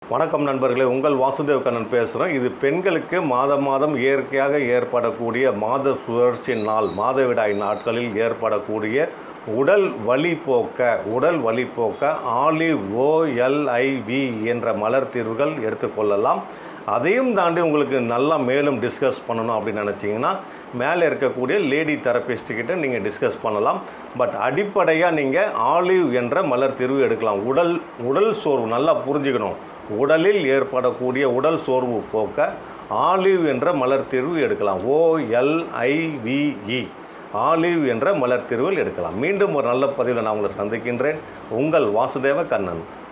வணக்கம் நண்பர்களே உங்கள் வாசுதேவ் கண்ணன் பேசுகிறோம் இது பெண்களுக்கு மாதம் மாதம் இயற்கையாக ஏற்படக்கூடிய மாத சுழற்சி நாள் மாதவிடாய் நாட்களில் ஏற்படக்கூடிய உடல் வலி போக்க உடல் வலி போக்க ஆலிவ் ஓஎல்ஐவி என்ற மலர் தீர்வுகள் எடுத்துக்கொள்ளலாம் அதையும் தாண்டி உங்களுக்கு நல்லா மேலும் டிஸ்கஸ் பண்ணணும் அப்படின்னு நினச்சிங்கன்னா மேலே இருக்கக்கூடிய லேடி தெரபிஸ்ட்டுக்கிட்ட நீங்கள் டிஸ்கஸ் பண்ணலாம் பட் அடிப்படையாக நீங்கள் ஆலிவ் என்ற மலர் தீர்வு எடுக்கலாம் உடல் உடல் சோர்வு நல்லா புரிஞ்சுக்கணும் உடலில் ஏற்படக்கூடிய உடல் சோர்வு போக்க ஆலிவ் என்ற மலர் தீர்வு எடுக்கலாம் ஓஎல்ஐவிஇ ஆலிவ் என்ற மலர் தீர்வில் எடுக்கலாம் மீண்டும் ஒரு நல்ல பதிவில் நான் உங்களை சந்திக்கின்றேன் உங்கள் வாசுதேவ கண்ணன்